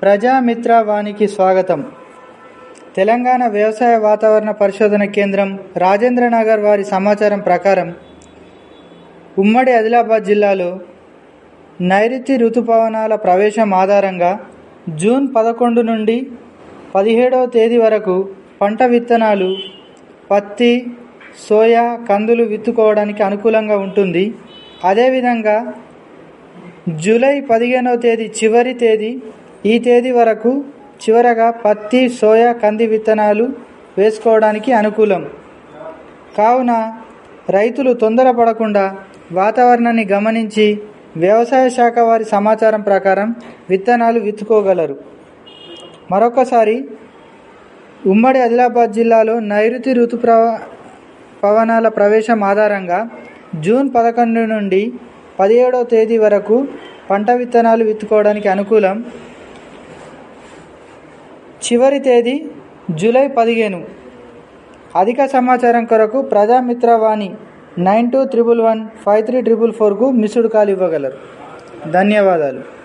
ప్రజామిత్ర వానికి స్వాగతం తెలంగాణ వ్యవసాయ వాతావరణ పరిశోధన కేంద్రం రాజేంద్రనగర్ వారి సమాచారం ప్రకారం ఉమ్మడి ఆదిలాబాద్ జిల్లాలో నైరుతి ఋతుపవనాల ప్రవేశం ఆధారంగా జూన్ పదకొండు నుండి పదిహేడవ తేదీ వరకు పంట విత్తనాలు పత్తి సోయా కందులు విత్తుకోవడానికి అనుకూలంగా ఉంటుంది అదేవిధంగా జూలై పదిహేనవ తేదీ చివరి తేదీ ఈ తేదీ వరకు చివరగా పత్తి సోయా కంది విత్తనాలు వేసుకోవడానికి అనుకూలం కావున రైతులు తొందరపడకుండా వాతావరణాన్ని గమనించి వ్యవసాయ శాఖ వారి సమాచారం ప్రకారం విత్తనాలు విత్తుకోగలరు మరొకసారి ఉమ్మడి ఆదిలాబాద్ జిల్లాలో నైరుతి ఋతుప్రవ పవనాల ప్రవేశం ఆధారంగా జూన్ పదకొండు నుండి పదిహేడవ తేదీ వరకు పంట విత్తనాలు విత్తుకోవడానికి అనుకూలం చివరి తేదీ జూలై పదిహేను అధిక సమాచారం కొరకు Prajamitravani nine two triple one five three triple ఫోర్కు మిస్డ్ కాల్ ఇవ్వగలరు ధన్యవాదాలు